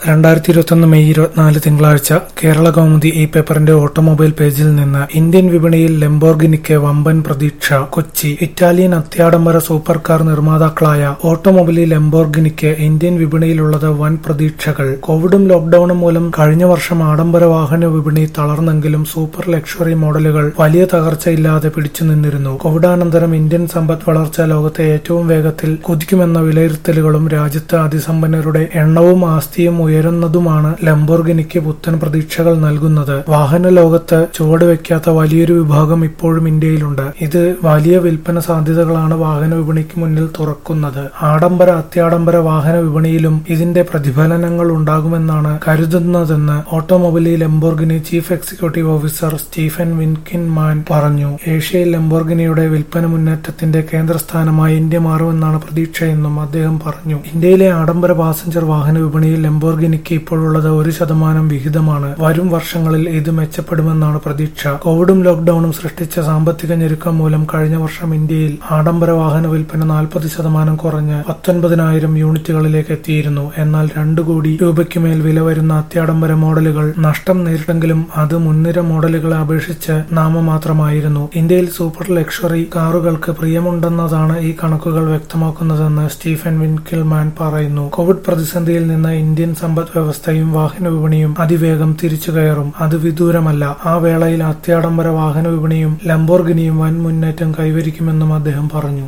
രണ്ടായിരത്തി ഇരുപത്തൊന്ന് മെയ് ഇരുപത്തിനാല് തിങ്കളാഴ്ച കേരള കൗമുദി ഈ പേപ്പറിന്റെ ഓട്ടോമൊബൈൽ പേജിൽ നിന്ന് ഇന്ത്യൻ വിപണിയിൽ ലംബോർഗിനിക്ക് വമ്പൻ പ്രതീക്ഷ കൊച്ചി ഇറ്റാലിയൻ അത്യാഡംബര സൂപ്പർ കാർ നിർമ്മാതാക്കളായ ഓട്ടോമൊബൈലിൽ ലംബോർഗിനിക്ക് ഇന്ത്യൻ വിപണിയിലുള്ളത് വൻ പ്രതീക്ഷകൾ കോവിഡും ലോക്ഡൌണും മൂലം കഴിഞ്ഞ വർഷം ആഡംബര വാഹന വിപണി തളർന്നെങ്കിലും സൂപ്പർ ലക്ഷറി മോഡലുകൾ വലിയ തകർച്ചയില്ലാതെ പിടിച്ചു നിന്നിരുന്നു കോവിഡാനന്തരം ഇന്ത്യൻ സമ്പദ് വളർച്ച ലോകത്തെ ഏറ്റവും വേഗത്തിൽ കുതിക്കുമെന്ന വിലയിരുത്തലുകളും രാജ്യത്ത് അതിസമ്പന്നരുടെ എണ്ണവും ആസ്തിയും ഉയരുന്നതുമാണ് ലംബോർഗിനിക്ക് പുത്തൻ പ്രതീക്ഷകൾ നൽകുന്നത് വാഹന ലോകത്ത് ചുവടുവെക്കാത്ത വലിയൊരു വിഭാഗം ഇപ്പോഴും ഇന്ത്യയിലുണ്ട് ഇത് വലിയ വിൽപ്പന സാധ്യതകളാണ് വാഹന വിപണിക്ക് മുന്നിൽ തുറക്കുന്നത് ആഡംബര അത്യാഡംബര വാഹന വിപണിയിലും ഇതിന്റെ പ്രതിഫലനങ്ങൾ ഉണ്ടാകുമെന്നാണ് കരുതുന്നതെന്ന് ഓട്ടോമൊബൈലിൽ Lamborghini chief executive officer Stephen Winkelmann പറഞ്ഞു ഏഷ്യയിൽ ലംബോർഗിനിയുടെ വിൽപ്പന മുന്നേറ്റത്തിന്റെ കേന്ദ്രസ്ഥാനമായി ഇന്ത്യ മാറുമെന്നാണ് പ്രതീക്ഷയെന്നും അദ്ദേഹം പറഞ്ഞു ഇന്ത്യയിലെ ആഡംബര പാസഞ്ചർ വാഹന വിപണിയിൽ ലംബോർഗിനിക്ക് ഇപ്പോഴുള്ളത് ഒരു ശതമാനം വിഹിതമാണ് വരും വർഷങ്ങളിൽ ഇത് മെച്ചപ്പെടുമെന്നാണ് പ്രതീക്ഷ കോവിഡും ലോക്ഡൌണും സൃഷ്ടിച്ച സാമ്പത്തിക ഞെരുക്കം മൂലം കഴിഞ്ഞ വർഷം ഇന്ത്യയിൽ ആഡംബര വാഹന വിൽപ്പന നാൽപ്പത് ശതമാനം കുറഞ്ഞ് പത്തൊൻപതിനായിരം യൂണിറ്റുകളിലേക്ക് എത്തിയിരുന്നു എന്നാൽ രണ്ടു കോടി രൂപയ്ക്കുമേൽ വില വരുന്ന അത്യാഡംബര മോഡലുകൾ നഷ്ടം നേരിട്ടെങ്കിലും അത് മുൻനിര മോഡലുകളെ അപേക്ഷിച്ച് നാമമാത്രമായിരുന്നു ഇന്ത്യയിൽ സൂപ്പർ ലക്ഷറി കാറുകൾക്ക് പ്രിയമുണ്ടെന്നതാണ് ഈ കണക്കുകൾ വ്യക്തമാക്കുന്നതെന്ന് സ്റ്റീഫൻ വിൻകിൽമാൻ പറയുന്നു കോവിഡ് പ്രതിസന്ധിയിൽ നിന്ന് ഇന്ത്യൻ സമ്പദ് വ്യവസ്ഥയും വാഹന വിപണിയും അതിവേഗം തിരിച്ചു കയറും അത് വിദൂരമല്ല ആ വേളയിൽ അത്യാഡംബര വാഹന വിപണിയും ലംബോർഗിനിയും വൻ മുന്നേറ്റം കൈവരിക്കുമെന്നും അദ്ദേഹം പറഞ്ഞു